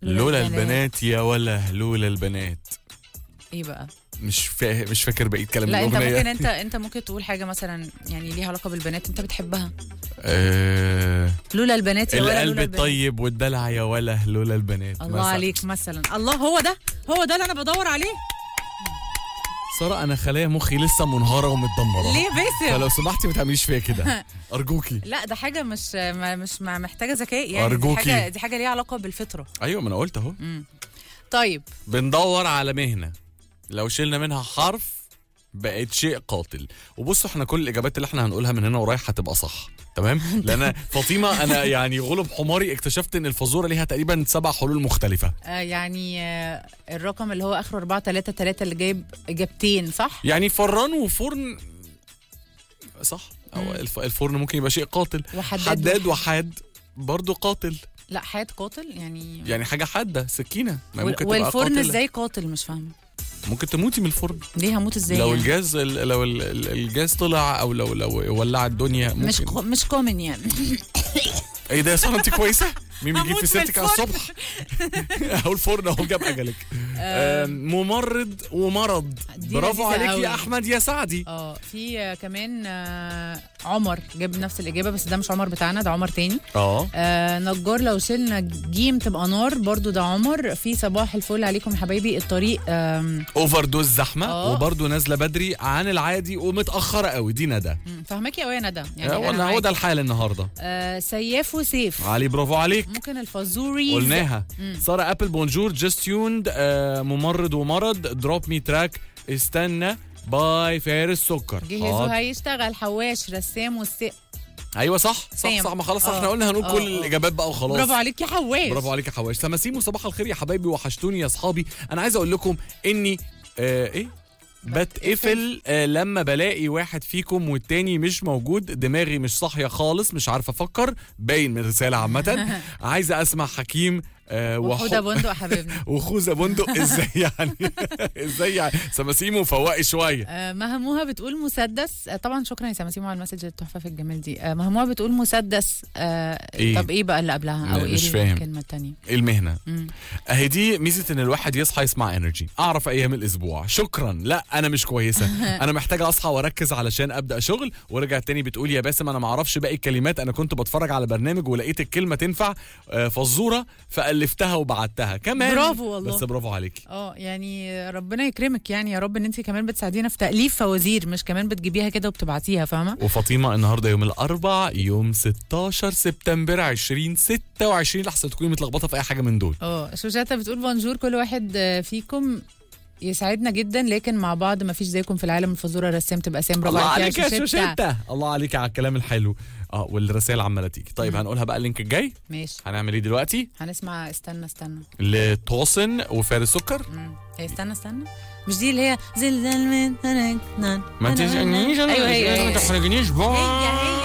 لولا البنات يا ولا لولا البنات ايه بقى مش فا... مش فاكر بقيه كلام لا انت الاغنيه ممكن انت انت ممكن تقول حاجه مثلا يعني ليها علاقه بالبنات انت بتحبها آه... لولا البنات يا ولا القلب لولا البنات. الطيب والدلع يا ولا لولا البنات الله مثلا. عليك مثلا الله هو ده هو ده اللي انا بدور عليه ساره انا خلايا مخي لسه منهاره ومتدمره ليه باسم فلو سمحتي ما تعمليش فيا كده ارجوكي لا ده حاجه مش ما مش ما محتاجه ذكاء يعني أرجوكي. دي حاجه دي حاجه ليها علاقه بالفطره ايوه ما انا قلت اهو طيب بندور على مهنه لو شلنا منها حرف بقت شيء قاتل وبصوا احنا كل الاجابات اللي احنا هنقولها من هنا ورايح هتبقى صح تمام لان فاطمه انا يعني غلب حماري اكتشفت ان الفزوره ليها تقريبا سبع حلول مختلفه آه يعني آه الرقم اللي هو اخره 4 3 3 اللي جايب اجابتين صح يعني فران وفرن صح او الف- الفرن ممكن يبقى شيء قاتل وحداد حداد وحاد. وحاد برضه قاتل لا حياه قاتل يعني, يعني حاجه حاده سكينه ما وال- ممكن تبقى والفرن قاتلة. ازاي قاتل مش فاهمه ممكن تموتي من الفرن ليه هموت ازاي لو يعني؟ الجاز ال- لو ال- ال- الجاز طلع او لو لو ولع الدنيا ممكن مش كو مش كومن يعني ايه ده يا ساره انت كويسه مين بيجيب هموت في من سيرتك على الفرن. الصبح اهو الفرن اهو جاب اجلك آم، ممرض ومرض دي برافو لذيذة عليك قوي. يا احمد يا سعدي اه في آه، كمان آه، عمر جاب نفس الاجابه بس ده مش عمر بتاعنا ده عمر تاني اه آه نجار لو شلنا جيم تبقى نار برضو ده عمر في صباح الفل عليكم يا حبايبي الطريق آم، اوفر دوز زحمه آه. وبرده نازله بدري عن العادي ومتاخره قوي دي ندى مم، فاهماكي قوي يا ندى يعني آه، أنا ولا هو معاكي. ده الحال النهارده آه سياف وسيف علي برافو عليك ممكن الفازوري قلناها ساره ابل بونجور جاست تيوند ممرض ومرض دروب مي تراك استنى باي فارس سكر جهزوا حاضر. هيشتغل حواش رسام والسي ايوه صح صح سام. صح ما خلاص آه. احنا قلنا هنقول آه، كل آه. الاجابات بقى وخلاص برافو عليك يا حواش برافو عليك يا حواش سماسيم وصباح الخير يا حبايبي وحشتوني يا اصحابي انا عايز اقول لكم اني آه ايه بتقفل آه لما بلاقي واحد فيكم والتاني مش موجود دماغي مش صاحيه خالص مش عارفه افكر باين من الرساله عامه عايزه اسمع حكيم آه وحوده وحو- بندق حبيبنا وخوذه بندق ازاي يعني ازاي يعني سماسيم وفوقي شويه آه، مهموها بتقول مسدس آه، طبعا شكرا يا سماسيمو على المسج التحفه في الجمال دي آه، مهموها بتقول مسدس آه، إيه؟ طب ايه بقى اللي قبلها او لا، ايه مش فاهم. الكلمه الثانيه المهنه اهي دي ميزه ان الواحد يصحى يسمع انرجي اعرف ايام الاسبوع شكرا لا انا مش كويسه انا محتاجه اصحى واركز علشان ابدا شغل ورجع تاني بتقول يا باسم انا ما اعرفش باقي الكلمات انا كنت بتفرج على برنامج ولقيت الكلمه تنفع آه، فزوره فالفتها وبعتها كمان برافو والله. بس برافو عليكي اه يعني ربنا يكرمك يعني يا رب ان انت كمان بتساعدينا في تاليف فوازير مش كمان بتجيبيها كده وبتبعتيها فاهمه وفاطمه النهارده يوم الاربع يوم 16 سبتمبر 2026 لحسن تكوني متلخبطه في اي حاجه من دول اه شوشاتا بتقول بونجور كل واحد آه، فيكم يسعدنا جدا لكن مع بعض ما فيش زيكم في العالم الفزوره رسام تبقى سام برافو الله عليك عليك يا شوشتة الله عليك على الكلام الحلو اه والرسائل عماله تيجي طيب هنقولها بقى اللينك الجاي ماشي هنعمل ايه دلوقتي هنسمع استنى استنى لطوسن وفارس سكر مم. هي استنى استنى مش دي اللي هي زلزال من ما تجنيش ايوه هي هي ما تحرجنيش هي هي